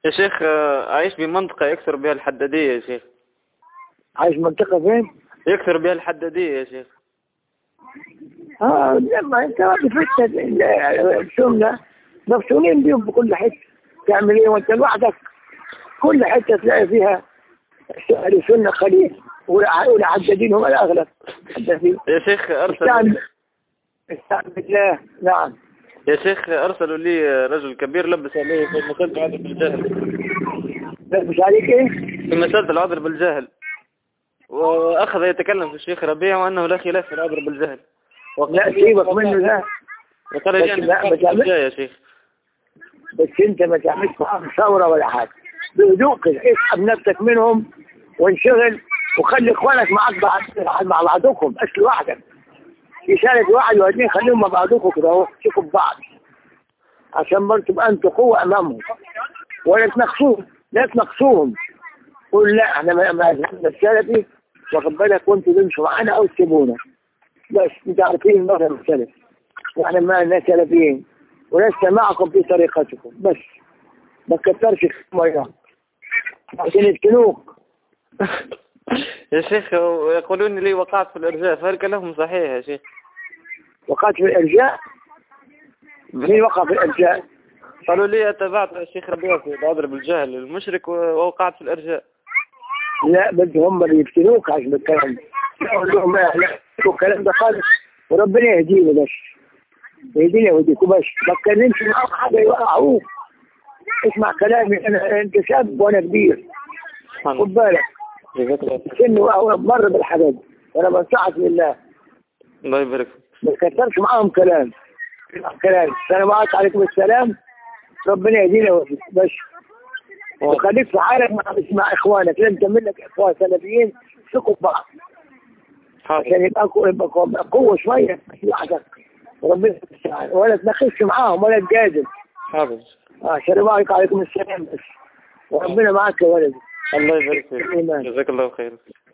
يا شيخ آه، أعيش بمنطقة يكثر بها الحدادية يا شيخ عايش منطقة فين؟ يكثر بها الحدادية يا شيخ اه لما انت ما بتفتش السنة مفتونين بيهم بكل حتة تعمل ايه وانت لوحدك كل حتة تلاقي فيها أهل السنة قليل والعدادين هم الأغلب حدثين يا شيخ أرسل استعن استعن بالله نعم يا شيخ أرسلوا لي رجل كبير لبس عليه في مسألة العذر بالجهل مش عليك ايه؟ في مسألة العذر بالجهل وأخذ يتكلم في الشيخ ربيع وأنه لا خلاف في العذر بالجهل لا سيبك منه ده وقال لي بس أنا لا، أخاف ما تعمل- بالجاه يا شيخ بس انت ما تعملش معاهم ثورة ولا حاجة بهدوء كده اسحب نفسك منهم وانشغل وخلي اخوانك معاك بعض مع بعضكم مش لوحدك يشارك واحد واثنين خليهم مع بعضكم كده اهو شوفوا بعض عشان برضه تبقى انتوا قوة امامهم ولا تنقصوهم لا تنقصوهم قول لا احنا ما ما احنا السلفي واخد بالك وانتوا تمشوا معانا او تسيبونا بس انتوا عارفين المذهب السلفي واحنا ما لنا سلفيين ولسه معكم في طريقتكم بس ما تكترش ميه عشان يفتنوك يا شيخ يقولون لي وقعت في الإرجاء فهل كلامهم صحيح يا شيخ وقعت في الارجاء مين وقع في الارجاء؟ قالوا لي اتبعت الشيخ ربيع في العذر بالجهل المشرك ووقعت في الإرجاء لا بد هم اللي يفتنوك عشان الكلام ده اقول لهم لا لا الكلام ده خالص وربنا يهدينا بس يهدينا ويهديكم بس ما تكلمش معاهم حاجه يوقعوك اسمع كلامي انا انت شاب وانا كبير سبحان خد الله بالك جزاك الله سني وهو مر بالحاجات دي وانا بنصحك بالله الله يبارك فيك ما تكترش معاهم كلام كلام السلام عليكم عليكم السلام ربنا يهدينا ويهديك بس وخليك في حالك مع مع اخوانك لازم تعمل لك اخوان سلفيين ثقوا في بعض حاضر عشان يبقى قوة, يبقى قوة- قوة شوية مش لوحدك ربنا يستعان ولا تناقشش معاهم ولا تجادل حاضر اه السلام عليكم عليكم السلام بس وربنا معاك يا ولدي الله يبارك فيك الإيمان. جزاك الله خير